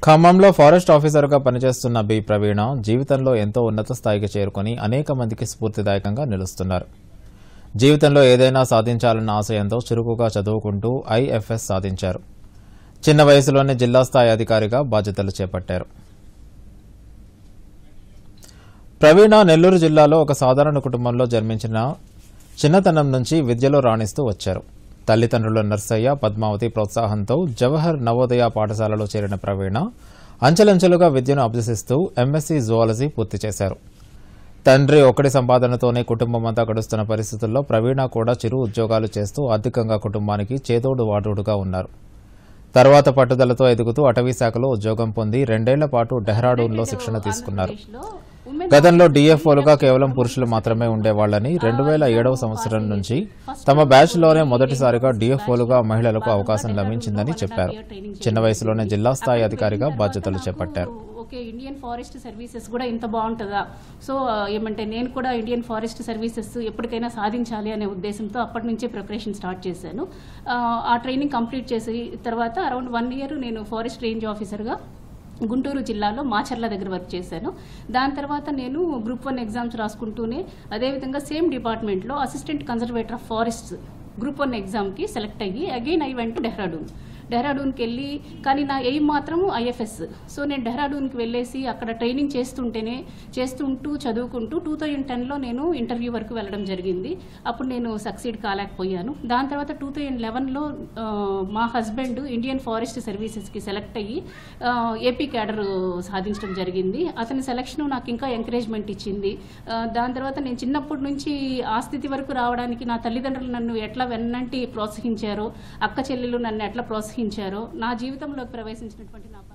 ఖమ్మంలో ఫారెస్ట్ ఆఫీసర్గా పనిచేస్తున్న బి ప్రవీణ జీవితంలో ఎంతో ఉన్నత స్థాయికి చేరుకుని అనేక మందికి స్ఫూర్తిదాయకంగా నిలుస్తున్నారు జీవితంలో ఏదైనా సాధించాలన్న ఆశయంతో చురుకుగా చదువుకుంటూ ఐఎఫ్ఎస్ సాధించారు చిన్న వయసులోనే జిల్లా స్థాయి అధికారిగా బాధ్యతలు చేపట్టారు ప్రవీణ నెల్లూరు జిల్లాలో ఒక సాధారణ కుటుంబంలో జన్మించిన చిన్నతనం నుంచి విద్యలో రాణిస్తూ వచ్చారు తల్లిదండ్రుల నర్సయ్య పద్మావతి ప్రోత్సాహంతో జవహర్ నవోదయ పాఠశాలలో చేరిన ప్రవీణ అంచెలంచెలుగా విద్యను అభ్యసిస్తూ ఎంఎస్సీ జువాలజీ పూర్తి చేశారు తండ్రి ఒక్కడి సంపాదనతోనే కుటుంబం అంతా గడుస్తున్న పరిస్థితుల్లో ప్రవీణ కూడా చిరు ఉద్యోగాలు చేస్తూ ఆర్థికంగా కుటుంబానికి చేదోడు వాటోడుగా ఉన్నారు తర్వాత పట్టుదలతో ఎదుగుతూ అటవీ శాఖలో ఉద్యోగం పొంది రెండేళ్ల పాటు డెహ్రాడూన్లో శిక్షణ తీసుకున్నారు గతంలో డిఎఫ్ఓలుగా కేవలం పురుషులు మాత్రమే ఉండేవాళ్లని రెండు వేల ఏడవ సంవత్సరం నుంచి తమ బ్యాచ్లోనే మొదటిసారిగా డిఎఫ్ఓలుగా మహిళలకు అవకాశం లభించిందని చెప్పారు చిన్న వయసులోనే జిల్లా స్థాయి అధికారిగా బాధ్యతలు చేపట్టారు ఓకే ఇండియన్ ఫారెస్ట్ సర్వీసెస్ కూడా ఇంత బాగుంటుందా సో ఆ, ఏమంటే నేను కూడా ఇండియన్ ఫారెస్ట్ సర్వీసెస్ ఎప్పటికైనా సాధించాలి అనే ఉద్దేశంతో అప్పటి నుంచే ప్రిపరేషన్ స్టార్ట్ చేశాను ఆ, ఆ ట్రైనింగ్ కంప్లీట్ చేసి తర్వాత అరౌండ్ వన్ ఇయర్ నేను ఫారెస్ట్ రేంజ్ ఆఫీసర్గా గుంటూరు జిల్లాలో మాచర్ల దగ్గర వర్క్ చేశాను దాని తర్వాత నేను గ్రూప్ వన్ ఎగ్జామ్స్ రాసుకుంటూనే అదేవిధంగా సేమ్ డిపార్ట్మెంట్లో assistant conservator of forests group one ఎగ్జామ్కి సెలెక్ట్ అయ్యి అగైన్ ఐ వెంట్ డెహ్రాడూన్ డెహ్రాడూన్కి వెళ్ళి కానీ నా ఎయిమ్ మాత్రం ఐఎఫ్ఎస్ సో నేను డెహ్రాడూన్కి వెళ్ళేసి అక్కడ ట్రైనింగ్ చేస్తుంటేనే చేస్తుంటూ చదువుకుంటూ టూ థౌజండ్ టెన్లో నేను ఇంటర్వ్యూ వరకు వెళ్ళడం జరిగింది అప్పుడు నేను సక్సీడ్ కాలేకపోయాను దాని తర్వాత టూ థౌజండ్ లెవెన్లో మా హస్బెండ్ ఇండియన్ ఫారెస్ట్ సర్వీసెస్కి సెలెక్ట్ అయ్యి ఆ, ఏపీ క్యాడర్ సాధించడం జరిగింది అతని సెలక్షన్ నాకు ఇంకా ఎంకరేజ్మెంట్ ఇచ్చింది ఆ, దాని తర్వాత నేను చిన్నప్పటి నుంచి ఆ స్థితి వరకు రావడానికి నా తల్లిదండ్రులు నన్ను ఎట్లా వెన్నంటి ప్రోత్సహించారో అక్క చెల్లెలు నన్ను ఎట్లా ప్రోత్సహించారో నా జీవితంలోకి ప్రవేశించినటువంటి నా